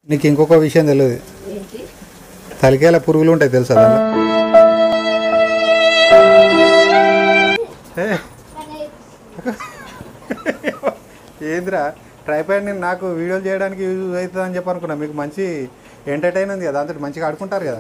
నీకు ఇంకొక విషయం తెలియదు ఏంటి తలకాయల పురుగులు ఉంటాయి తెలుసా దాంట్లో ఏ, ఏందిరా ట్రైపాడ్ నేను నాకు వీడియోలు చేయడానికి యూజ్ అవుతుంది అని చెప్పి అనుకున్నా మీకు మంచి ఎంటర్టైన్ ఉంది కదా అంతటి మంచిగా ఆడుకుంటారు కదా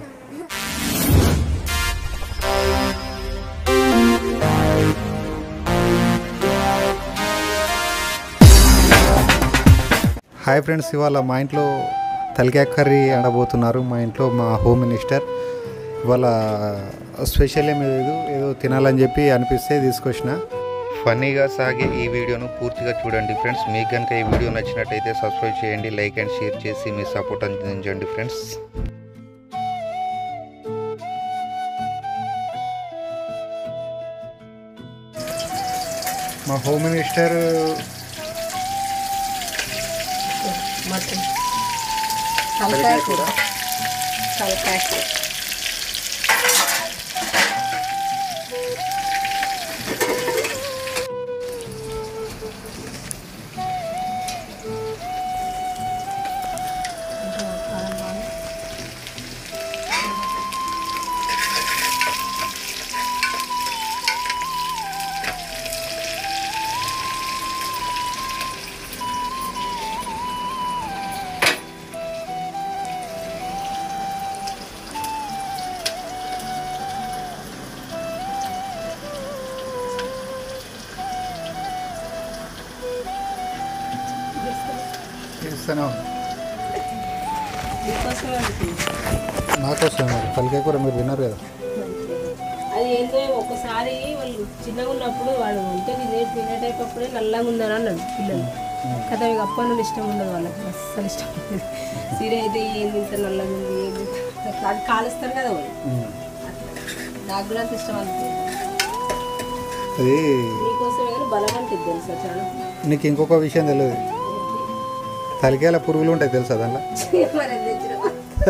హాయ్ ఫ్రెండ్స్ ఇవాళ మా ఇంట్లో తలకాయ కర్రీ ఆడబోతున్నారు మా ఇంట్లో మా హోమ్ మినిస్టర్ ఇవాళ స్పెషల్ ఏం లేదు ఏదో తినాలని చెప్పి అనిపిస్తే తీసుకొచ్చిన ఫన్నీగా సాగే ఈ వీడియోను పూర్తిగా చూడండి ఫ్రెండ్స్ మీకు కనుక ఈ వీడియో నచ్చినట్టయితే సబ్స్క్రైబ్ చేయండి లైక్ అండ్ షేర్ చేసి మీ సపోర్ట్ అందించండి ఫ్రెండ్స్ మా హోమ్ మినిస్టర్ మటన్ తలకాయ కూర తలకాయ కూర ఇస్తాను మీకోసమే ఉంటుంది. నాకోసం మరి తలకాయ కూర మీరు విన్నారు కదా అది ఏంటో ఒక్కసారి వాళ్ళు చిన్నగా ఉన్నప్పుడు వాడు ఉంటే తినే తినేటప్పుడే నల్లగా ఉందని అన్నాడు పిల్లలు కదా ఇక అప్పటి నుండి ఇష్టం ఉండదు వాళ్ళకి అస్సలు ఇష్టం ఉండదు సీరే అయితే ఏంది ఇంత నల్లగా ఉంది ఏంది ఇట్లా అది కాలుస్తారు కదా వాళ్ళు నాకు కూడా అంత ఇష్టం అనిపించింది అది మీకోసమే కానీ బలం అంటే తెలుసా చాలా నీకు ఇంకొక విషయం తెలియదు తలకాయల పురుగులు ఉంటాయి తెలుసా దాంట్లో మరి అది తెచ్చినావా?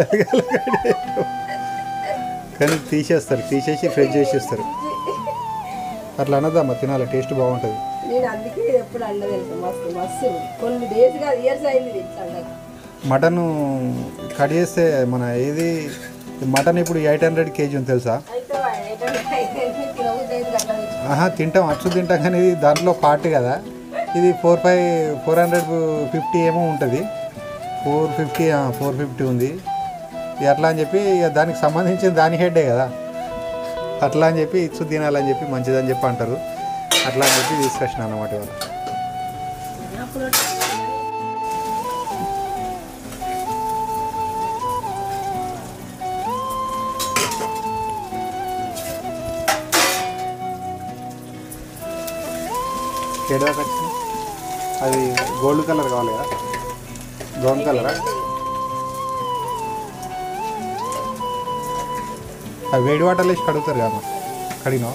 కానీ తీసేస్తారు తీసేసి ఫ్రెష్ చేసేస్తారు అట్లా అనదమ్మా తినాలి టేస్ట్ బాగుంటుంది నేను అందుకే ఇది ఎప్పుడు అండ తెలుసు మస్తు మస్తు కొన్ని డేస్ కాదు ఇయర్స్ అయింది ఇది ఇట్లా అండగా మటన్ కట్ చేస్తే మన ఏది మటన్ ఇప్పుడు ఎయిట్ హండ్రెడ్ కేజీ ఉంది తెలుసా అయితే వాడు ఏంటంటే అయితే తినబుద్ధి అయింది అట్లా తెచ్చు. ఆహా తింటాం అచ్చు తింటాం కానీ ఇది దాంట్లో పార్ట్ కదా ఇది four five four hundred fifty ఏమో ఉంటుంది ఫోర్ ఫిఫ్టీ ఫోర్ ఫిఫ్టీ ఉంది ఇక అట్లా అని చెప్పి ఇక దానికి సంబంధించిన దాని హెడ్డే కదా అట్లా అని చెప్పి ఇచ్చు తినాలని చెప్పి మంచిదని చెప్పి అంటారు అట్లా అని చెప్పి తీసుకొచ్చిన అన్నమాట ఇవాళ అప్పుడు ఏడవ వచ్చింది అది గోల్డ్ కలర్ కావాలి కదా బ్రౌన్ కలరా అది వేడి వాటర్లో వేసి కడుగుతారు కదా కడిగినా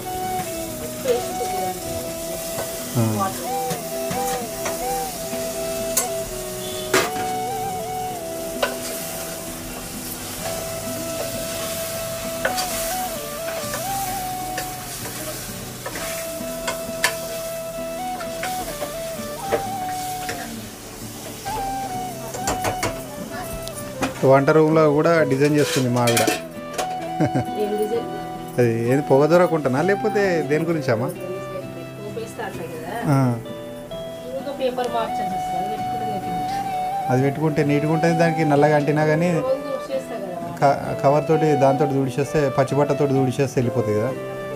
వంట రూమ్లో కూడా డిజైన్ చేస్తుంది మా ఆవిడ ఏం డిజైన్ అది ఏది పొగ దొరకుంటున్నా లేకపోతే దేని గురించి అమ్మా చూపిస్తా అట్లా కదా ఆ, ఇంకా పేపర్ మార్చాల్సి వస్తుంది అది పెట్టుకుంటే నేను అది పెట్టుకుంటే నీట్గా ఉంటుంది దానికి నల్లగా అంటినా కానీ రోజు చూసేస్తా కదా క- కవర్ తోటి దాంతో దుడిచేస్తే పచ్చిబట్టతోటి దుడిచేస్తే వెళ్ళిపోతుంది కదా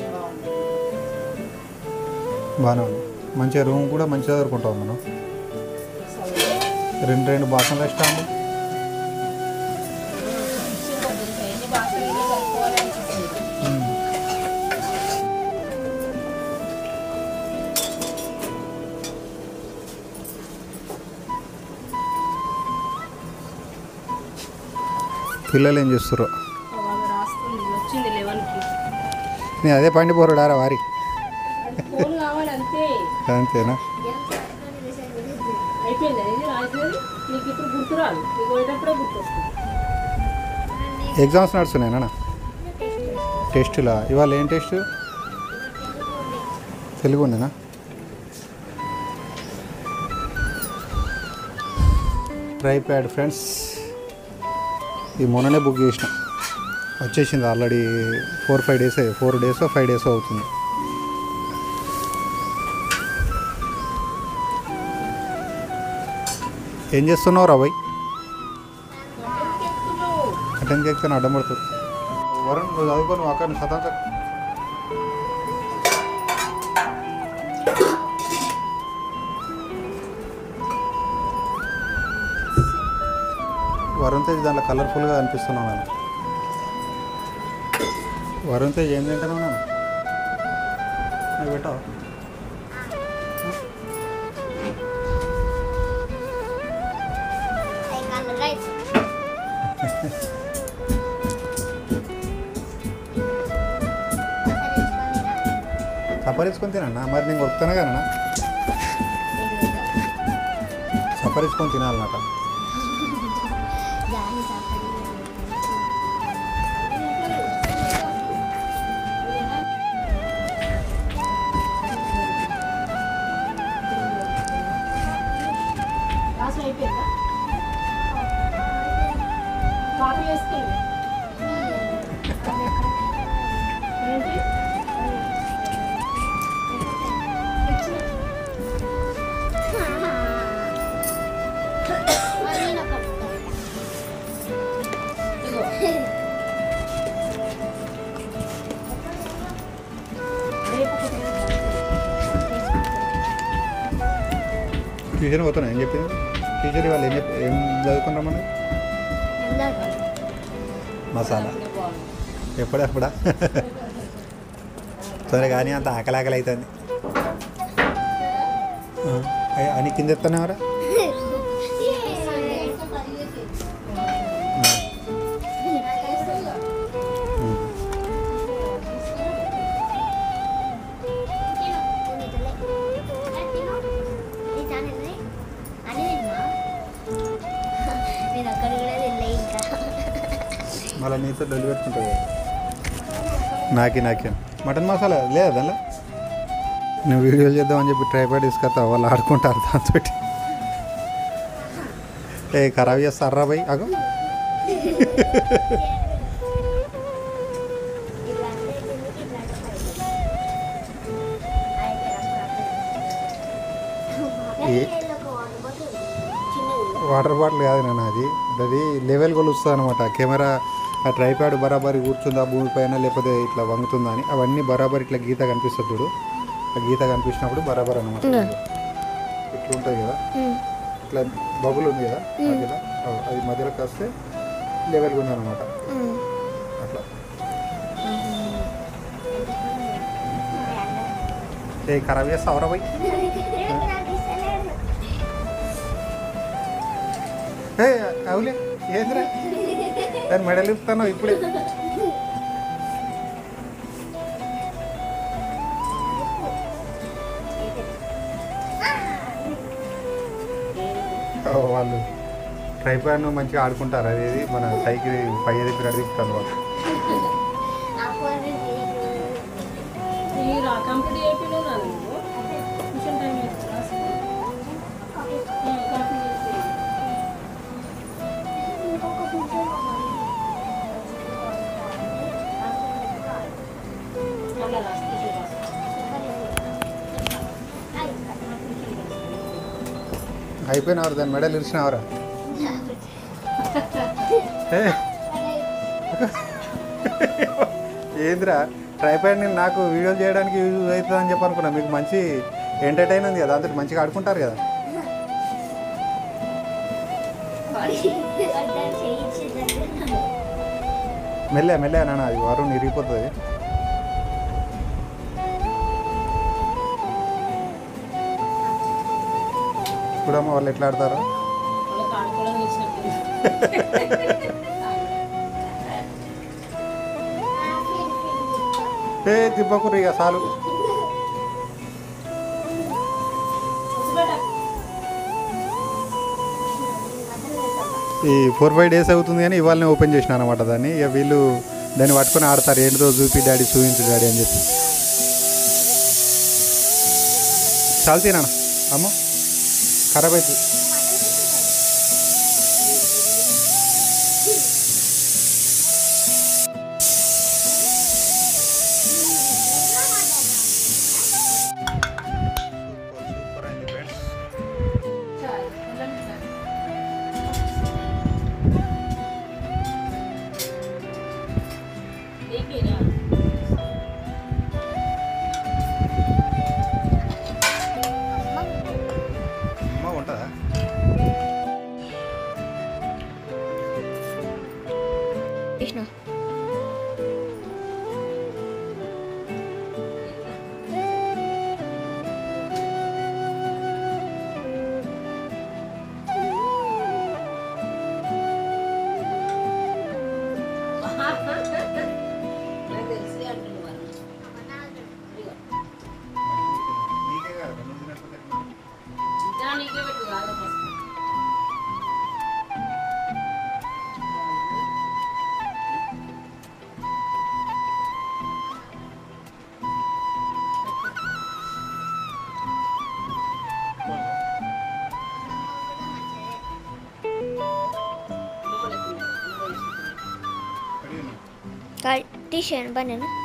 బాగానే ఉంది మంచిగా రూమ్ కూడా మంచిగా దొరుకుంటాం మనం రెండు రెండు బాసనలు ఇస్తాము ఎన్ని బాసలు కలుపుకోవాలి అనిపిస్తుంది పిల్లలు ఏం చేస్తారు వాళ్ళు రాస్తుంది వచ్చింది లెవెన్కి నేను అదే పండి పోరాడారా వారి ఫోన్ కావాలి అంతే అంతేనా అయిపోయింది ఇది రాసేది నీకు ఇప్పుడు గుర్తు రాదు నీకు పోయేటప్పుడే గుర్తు వస్తుంది ఎగ్జామ్స్ నడుస్తున్నాయి టెస్టులా ఇవాళ ఏం టెస్ట్ తెలుగు ఉండేనా ట్రై ప్యాడ్ ఫ్రెండ్స్ ఈ మొన్ననే బుక్ చేసిన వచ్చేసింది already four five days four days five days అవుతుంది ఏం చేస్తున్నావు రా భయ్ అటెండ్ చేస్తాను అడ్డం పడుతుంది వరుణ్ నువ్వు చదువుకో నువ్వు అక్కడ సతాంత వరుణ్ తేజ్ దాంట్లో కలర్ఫుల్గా అనిపిస్తున్నావు నేను వరుణ్ తేజ్ ఏం తింటున్నావు నేను నువ్వు పెట్టావు సపరించుకొని తినన్నా మరి నేను కొడుతాను కదా సపరించుకొని తినాలన్నమాట రాసిన అయిపోయిందా కాపీ వేసుకోండి ఏంటి ఇగో రేపు ఒక ట్యూషన్ పోతున్నా ఏం చెప్పింది టీచర్ వాళ్ళు ఏం చెప్పి ఏం చదువుకున్నామని మసాలా ఎప్పుడెప్పుడా సరే కానీ అంత ఆకలి ఆకలి అవుతుంది ఆ, అయ్య, అని కింద ఎత్తానేవరా నేను అక్కడ కూడా వెళ్ళే ఇంకా మళ్ళీ నీతో డొల్లి పెట్టుకుంటుంది నాకి నాకే మటన్ మసాలా లేదా దానిలో నువ్వు వీడియోలు చేద్దామని చెప్పి ట్రైపాడ్ తీసుకొస్తావు వాళ్ళు ఆడుకుంటారు దాంతో ఏ ఖరాబ్ చేస్తారా భయ్ అగో ఏ- వాటర్ బాటిల్ కాదు నాన్న అది అది లెవెల్ కొలుస్తుంది అనమాట కెమెరా ఆ ట్రైపాడ్ బరాబరి కూర్చుందా భూమి పైన లేకపోతే ఇట్లా వంగుతుందా అని అవన్నీ బరాబర్ ఇట్లా గీత కనిపిస్తుంది చూడు ఆ గీత కనిపించినప్పుడు బరాబర్ అనమాట ఇట్లా ఉంటుంది కదా ఇట్లా బబుల్ ఉంది కదా మధ్యలో ఆ, అది మధ్యలోకి వస్తే లెవెల్గా ఉంది అనమాట అట్లా ఏ ఖరాబ్ చేస్తావరా పోయి ఏ అవులే ఏంద్రా దాని మెడలు ఇస్తాను ఇప్పుడే ఓ, వాళ్ళు ట్రైపాడ్ మంచిగా ఆడుకుంటారు అది ఇది మన సైకిల్ పై ఎదిపి నడిపిస్తాను వాళ్ళు ఈ రా కంప్లీట్ అయిపోయినా రాదు నువ్వు ట్యూషన్ టైం అయితే రాసుకో కాపీ చేసి మళ్ళీ రాసుకో రాసుకో అయిపోయినవారు దాని మెడలు ఇరిచినవరా ఏ, ఏందిరా ట్రైపాడ్ నేను నాకు వీడియోలు చేయడానికి యూజ్ అవుతుంది అని చెప్పి అనుకున్నా మీకు మంచి ఎంటర్టైన్ ఉంది కదా అందరికి మంచిగా ఆడుకుంటారు కదా మెల్లె మెల్లె నాన్న అది వరుణ్ ఇరిగిపోతుంది చూడమ్మ వాళ్ళు ఎట్లా ఆడతారు వాళ్ళకి ఆడుకోవడానికి ఇచ్చినప్పుడు ఏ తిప్పకుర్రి ఇక చాలు ఈ ఫోర్ ఫైవ్ డేస్ అవుతుంది కానీ ఇవాళనే ఓపెన్ చేసిన అనమాట దాన్ని ఇక వీళ్ళు దాన్ని పట్టుకొని ఆడతారు ఏంటిదో చూపి డాడీ చూపించు డాడీ అని చెప్పి చాలు తినా అమ్మ ఖరాబ్ అవుతుంది కృష్ణ నాకు తెలిసి అంటుంది వాళ్ళు ఇదిగో. ఇంకా నీకే పెట్టు కాదు ఫస్ట్ టీ షర్ట్ పని